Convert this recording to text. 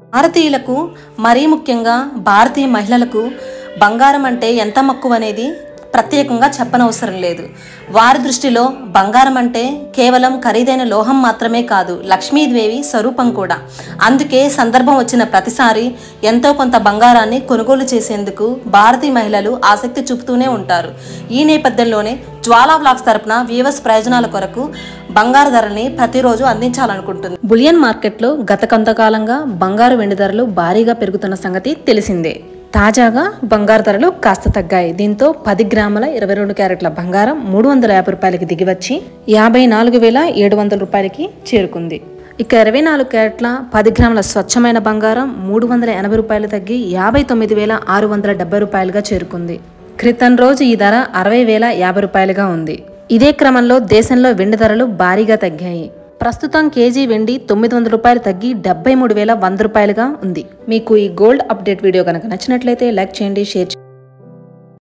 భారతీయులకు మరీ ముఖ్యంగా భారతీయ మహిళలకు బంగారం అంటే ఎంత మక్కువ అనేది ప్రత్యేకంగా చెప్పనవసరం లేదు వారి దృష్టిలో బంగారం అంటే కేవలం ఖరీదైన లోహం మాత్రమే కాదు లక్ష్మీదేవి స్వరూపం కూడా అందుకే సందర్భం వచ్చిన ప్రతిసారి ఎంతో కొంత బంగారాన్ని కొనుగోలు చేసేందుకు భారతీయ మహిళలు ఆసక్తి చూపుతూనే ఉంటారు ఈ నేపథ్యంలోనే జ్వాలా బ్లాక్స్ తరపున వ్యూవర్స్ ప్రయోజనాల కొరకు బంగారు ధరల్ని ప్రతిరోజు అందించాలనుకుంటుంది బులియన్ మార్కెట్లో గత కొంతకాలంగా బంగారు వెండి ధరలు భారీగా పెరుగుతున్న సంగతి తెలిసిందే తాజాగా బంగారు ధరలు కాస్త తగ్గాయి దీంతో పది గ్రాముల ఇరవై రెండు క్యారెట్ల బంగారం మూడు వందల యాభై రూపాయలకి దిగివచ్చి యాభై నాలుగు వేల ఏడు వందల రూపాయలకి చేరుకుంది ఇక ఇరవై నాలుగు క్యారెట్ల పది గ్రాముల స్వచ్ఛమైన బంగారం మూడు వందల ఎనభై రూపాయలు తగ్గి యాభై తొమ్మిది వేల ఆరు వందల డెబ్బై రూపాయలుగా చేరుకుంది క్రితం రోజు ఈ ధర అరవై వేల యాభై రూపాయలుగా ఉంది ఇదే క్రమంలో దేశంలో వెండి ధరలు భారీగా తగ్గాయి ప్రస్తుతం కేజీ వెండి తొమ్మిది వందల రూపాయలు తగ్గి డెబ్బై మూడు వేల వంద రూపాయలుగా ఉంది మీకు ఈ గోల్డ్ అప్డేట్ వీడియో కనుక నచ్చినట్లయితే లైక్ చేయండి షేర్ చేయండి